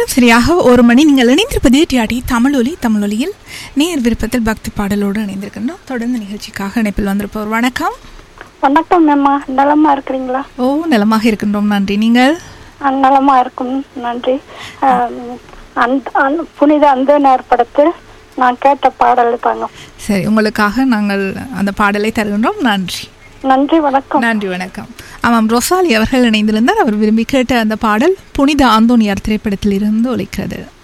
நேரம் சரியாக ஒரு மணி நீங்கள் இணைந்திருப்பது டிஆடி தமிழொலி தமிழொலியில் நேர் விருப்பத்தில் பக்தி பாடலோடு இணைந்திருக்கின்றோம் தொடர்ந்து நிகழ்ச்சிக்காக இணைப்பில் வந்திருப்பவர் வணக்கம் வணக்கம் மேம்மா நலமா இருக்கிறீங்களா ஓ நலமாக இருக்கின்றோம் நன்றி நீங்கள் ஆ, நலமா இருக்கும் நன்றி ஆ, அந்த- அந்த- புனித அந்தனர் படத்தில் நான் கேட்ட பாடல் தாங்க சரி உங்களுக்காக நாங்கள் அந்த பாடலை தருகின்றோம் நன்றி நன்றி வணக்கம் நன்றி வணக்கம் ஆமாம் ரொசாலி அவர்கள் இணைந்திருந்தார் அவர் விரும்பி கேட்ட அந்த பாடல் புனித ஆந்தோனியார் திரைப்படத்தில் இருந்து ஒலிக்கிறது